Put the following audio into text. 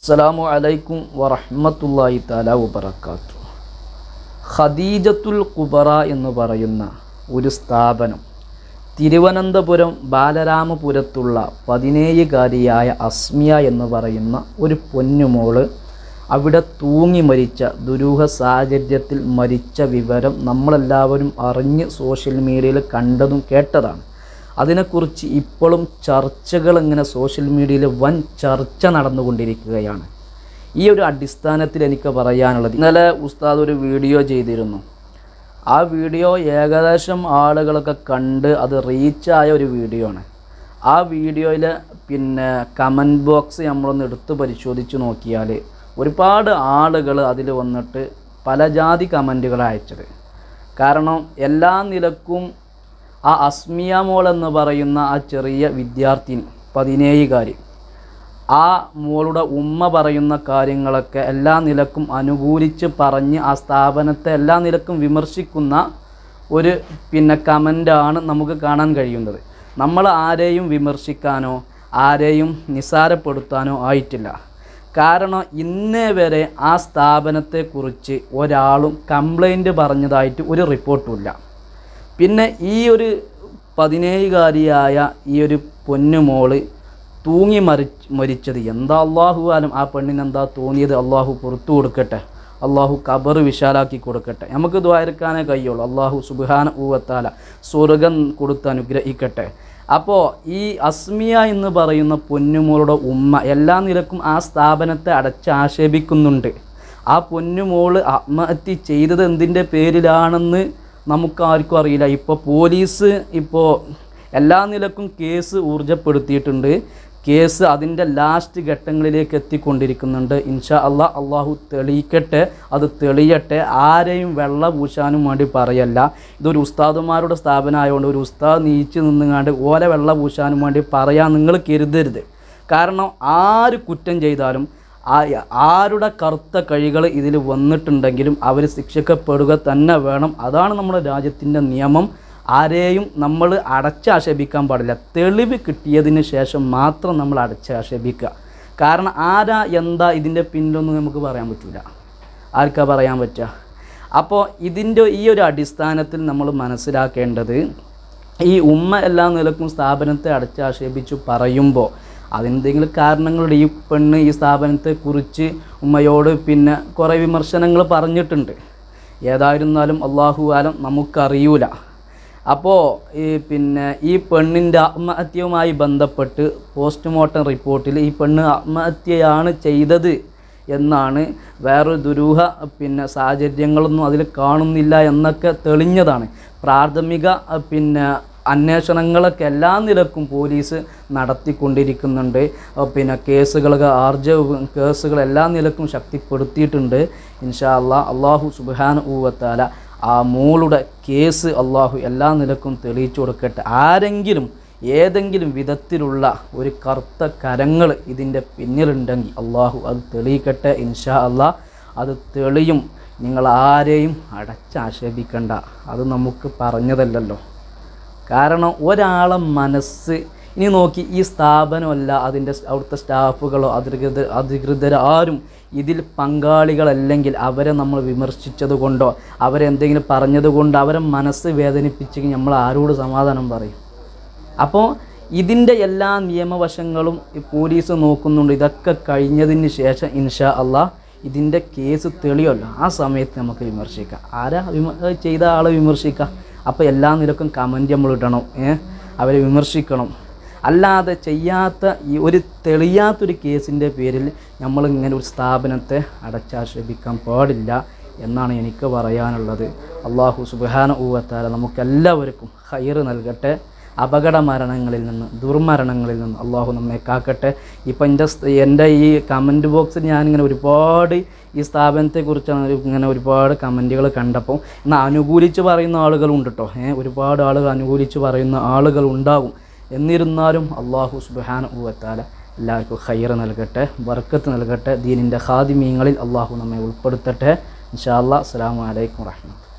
അസ്സലാമു അലൈക്കും വറഹ്മത്തുള്ളാഹി തആല വബറകാത്തു ഖദീജത്തുൽ കുബറ എന്ന് പറയുന്ന ഒരു സ്ഥാപനം തിരുവനന്തപുരം ബാലരാമപുരത്തുള്ള പതിനേഴുകാരിയായ അസ്മിയ എന്ന് പറയുന്ന ഒരു പൊന്നുമോള് അവിടെ തൂങ്ങി മരിച്ച ദുരൂഹ സാഹചര്യത്തിൽ മരിച്ച വിവരം നമ്മളെല്ലാവരും അറിഞ്ഞ് സോഷ്യൽ മീഡിയയിൽ കണ്ടതും കേട്ടതാണ് അതിനെക്കുറിച്ച് ഇപ്പോഴും ചർച്ചകൾ ഇങ്ങനെ സോഷ്യൽ മീഡിയയിൽ വൻ ചർച്ച നടന്നുകൊണ്ടിരിക്കുകയാണ് ഈ ഒരു അടിസ്ഥാനത്തിൽ എനിക്ക് പറയാനുള്ളത് ഇന്നലെ ഉസ്താദ് ഒരു വീഡിയോ ചെയ്തിരുന്നു ആ വീഡിയോ ഏകദേശം ആളുകളൊക്കെ കണ്ട് അത് റീച്ചായ ഒരു വീഡിയോ ആണ് ആ വീഡിയോയിൽ പിന്നെ കമൻറ്റ് ബോക്സ് നമ്മളൊന്ന് എടുത്ത് പരിശോധിച്ച് നോക്കിയാൽ ഒരുപാട് ആളുകൾ അതിൽ വന്നിട്ട് പല ജാതി കമൻറ്റുകൾ അയച്ചത് കാരണം എല്ലാ നിലക്കും ആ അസ്മിയ മോൾ എന്ന് പറയുന്ന ആ ചെറിയ വിദ്യാർത്ഥിനി പതിനേഴുകാരി ആ മോളുടെ ഉമ്മ പറയുന്ന കാര്യങ്ങളൊക്കെ എല്ലാ നിലക്കും അനുകൂലിച്ച് പറഞ്ഞ് ആ സ്ഥാപനത്തെ എല്ലാ നിലക്കും വിമർശിക്കുന്ന ഒരു പിന്നെ കമൻ്റാണ് നമുക്ക് കാണാൻ കഴിയുന്നത് നമ്മൾ ആരെയും വിമർശിക്കാനോ ആരെയും നിസാരപ്പെടുത്താനോ ആയിട്ടില്ല കാരണം ഇന്നേ വരെ ആ സ്ഥാപനത്തെക്കുറിച്ച് ഒരാളും കംപ്ലൈൻറ്റ് പറഞ്ഞതായിട്ട് ഒരു റിപ്പോർട്ടുമില്ല പിന്നെ ഈ ഒരു പതിനേഴുകാരിയായ ഈ ഒരു പൊന്നുമോള് തൂങ്ങി മരി മരിച്ചത് എന്താ അള്ളാഹു ആലും ആ പെണ്ണിന് എന്താ തോന്നിയത് അള്ളാഹു പുറത്തു കൊടുക്കട്ടെ അള്ളാഹു കബർ വിശാലാക്കി കൊടുക്കട്ടെ നമുക്ക് ദ്വാരക്കാനേ കഴിയുള്ളൂ അള്ളാഹു സുബാന ഊവത്താല സ്വർഗം കൊടുത്ത് അനുഗ്രഹിക്കട്ടെ അപ്പോൾ ഈ അസ്മിയ എന്ന് പറയുന്ന പൊന്നുമോളുടെ ഉമ്മ എല്ലാ നിലക്കും ആ സ്ഥാപനത്തെ അടച്ചാക്ഷേപിക്കുന്നുണ്ട് ആ പൊന്നുമോള് ആത്മഹത്യ ചെയ്തത് എന്തിൻ്റെ പേരിലാണെന്ന് നമുക്കാർക്കും അറിയില്ല ഇപ്പോൾ പോലീസ് ഇപ്പോൾ എല്ലാ നിലക്കും കേസ് ഊർജപ്പെടുത്തിയിട്ടുണ്ട് കേസ് അതിൻ്റെ ലാസ്റ്റ് ഘട്ടങ്ങളിലേക്ക് എത്തിക്കൊണ്ടിരിക്കുന്നുണ്ട് ഇൻഷാ അള്ളാ അള്ളാഹു തെളിയിക്കട്ടെ അത് തെളിയട്ടെ ആരെയും വെള്ള പൂശാനും വേണ്ടി പറയല്ല ഇതൊരു ഉസ്താദുമാരുടെ സ്ഥാപനമായതുകൊണ്ട് ഒരു ഉസ്താദ് നീച്ച് നിന്നുങ്ങാണ്ട് ഓല വെള്ള പൂശാനും വേണ്ടി പറയാൻ നിങ്ങൾ കരുതരുത് കാരണം ആര് കുറ്റം ചെയ്താലും ആ ആരുടെ കറുത്ത കഴികൾ ഇതിൽ വന്നിട്ടുണ്ടെങ്കിലും അവർ ശിക്ഷിക്കപ്പെടുക തന്നെ വേണം അതാണ് നമ്മുടെ രാജ്യത്തിൻ്റെ നിയമം ആരെയും നമ്മൾ അടച്ചാക്ഷേപിക്കാൻ പാടില്ല തെളിവ് കിട്ടിയതിന് ശേഷം മാത്രം നമ്മൾ അടച്ചാക്ഷേപിക്കുക കാരണം ആരാ എന്താ ഇതിൻ്റെ പിന്നിലൊന്നും നമുക്ക് പറയാൻ പറ്റില്ല ആർക്കാ പറയാൻ പറ്റുക അപ്പോൾ ഇതിൻ്റെ ഈ ഒരു അടിസ്ഥാനത്തിൽ നമ്മൾ മനസ്സിലാക്കേണ്ടത് ഈ ഉമ്മ എല്ലാ നിലക്കും സ്ഥാപനത്തെ അടച്ചാക്ഷേപിച്ചു പറയുമ്പോൾ അതെന്തെങ്കിലും കാരണങ്ങളുടെ ഈ പെണ്ണ് ഈ സ്ഥാപനത്തെക്കുറിച്ച് ഉമ്മയോട് പിന്നെ കുറേ വിമർശനങ്ങൾ പറഞ്ഞിട്ടുണ്ട് ഏതായിരുന്നാലും അള്ളാഹു ആലം നമുക്കറിയൂല അപ്പോൾ ഈ പിന്നെ ഈ പെണ്ണിൻ്റെ ആത്മഹത്യയുമായി ബന്ധപ്പെട്ട് പോസ്റ്റ്മോർട്ടം റിപ്പോർട്ടിൽ ഈ പെണ്ണ് ആത്മഹത്യയാണ് ചെയ്തത് എന്നാണ് വേറൊരു ദുരൂഹ പിന്നെ സാഹചര്യങ്ങളൊന്നും അതിൽ കാണുന്നില്ല എന്നൊക്കെ തെളിഞ്ഞതാണ് പ്രാഥമിക പിന്നെ അന്വേഷണങ്ങളൊക്കെ എല്ലാ നിലക്കും പോലീസ് നടത്തിക്കൊണ്ടിരിക്കുന്നുണ്ട് പിന്നെ കേസുകളൊക്കെ ആർജവും കേസുകൾ എല്ലാ നിലക്കും ശക്തിപ്പെടുത്തിയിട്ടുണ്ട് ഇൻഷാ അള്ളാ അള്ളാഹു സുബാന ഊവത്താല ആ മോളുടെ കേസ് അള്ളാഹു എല്ലാ നിലക്കും തെളിയിച്ചു കൊടുക്കട്ടെ ആരെങ്കിലും ഏതെങ്കിലും വിധത്തിലുള്ള ഒരു കറുത്ത കരങ്ങൾ ഇതിൻ്റെ പിന്നിലുണ്ടെങ്കിൽ അള്ളാഹു അത് തെളിയിക്കട്ടെ ഇൻഷാ അള്ളാ അത് തെളിയും നിങ്ങൾ ആരെയും അടച്ചാക്ഷേപിക്കണ്ട അത് നമുക്ക് പറഞ്ഞതല്ലല്ലോ കാരണം ഒരാളെ മനസ്സ് ഇനി നോക്കി ഈ സ്ഥാപനമല്ല അതിൻ്റെ അവിടുത്തെ സ്റ്റാഫുകളോ അധികൃതർ അധികൃതർ ആരും ഇതിൽ പങ്കാളികളല്ലെങ്കിൽ അവരെ നമ്മൾ വിമർശിച്ചത് കൊണ്ടോ അവരെന്തെങ്കിലും പറഞ്ഞത് കൊണ്ടോ അവരെ മനസ്സ് വേദനിപ്പിച്ചെങ്കിൽ നമ്മൾ ആരോട് സമാധാനം പറയും അപ്പോൾ ഇതിൻ്റെ എല്ലാ നിയമവശങ്ങളും ഈ പോലീസ് നോക്കുന്നുണ്ട് ഇതൊക്കെ കഴിഞ്ഞതിന് ശേഷം ഇൻഷാ അള്ളാഹ് ഇതിൻ്റെ കേസ് തെളിയല്ലോ ആ സമയത്ത് നമുക്ക് വിമർശിക്കാം ആരാ വിമ ചെയ്ത ആളെ വിമർശിക്കാം അപ്പോൾ എല്ലാ നിലക്കും കമൻറ്റ് നമ്മൾ ഇടണം ഏ അവരെ വിമർശിക്കണം അല്ലാതെ ചെയ്യാത്ത ഈ ഒരു തെളിയാത്തൊരു കേസിൻ്റെ പേരിൽ നമ്മളിങ്ങനെ ഒരു സ്ഥാപനത്തെ അടച്ചാക്ഷേപിക്കാൻ പാടില്ല എന്നാണ് എനിക്ക് പറയാനുള്ളത് അള്ളാഹു സുബാന ഊവത്താല നമുക്കെല്ലാവർക്കും ഹൈറ് നൽകട്ടെ അപകട മരണങ്ങളിൽ നിന്ന് ദുർമരണങ്ങളിൽ നിന്ന് അള്ളാഹു നമ്മെ കാക്കട്ടെ ഇപ്പം എൻ്റെ എൻ്റെ ഈ കമൻറ്റ് ബോക്സിൽ ഞാനിങ്ങനെ ഒരുപാട് ഈ സ്ഥാപനത്തെക്കുറിച്ചാണ് ഒരു- ഇങ്ങനെ ഒരുപാട് കമൻറ്റുകൾ കണ്ടപ്പോൾ എന്നാൽ അനുകൂലിച്ച് പറയുന്ന ആളുകളുണ്ട് കേട്ടോ ഏഹ് ഒരുപാട് ആളുകൾ അനുകൂലിച്ച് പറയുന്ന ആളുകൾ ഉണ്ടാകും എന്നിരുന്നാലും അള്ളാഹു സുബാന ഊവത്താല എല്ലാവർക്കും ഹൈറ് നൽകട്ടെ ബർക്കത്ത് നൽകട്ടെ ദീനിൻ്റെ ഖാദിമീങ്ങളിൽ അള്ളാഹു നമ്മെ ഉൾപ്പെടുത്തട്ടെ ഇൻഷാ അല്ലാ അസ്സാം വലൈക്കും വാഹമത്ത്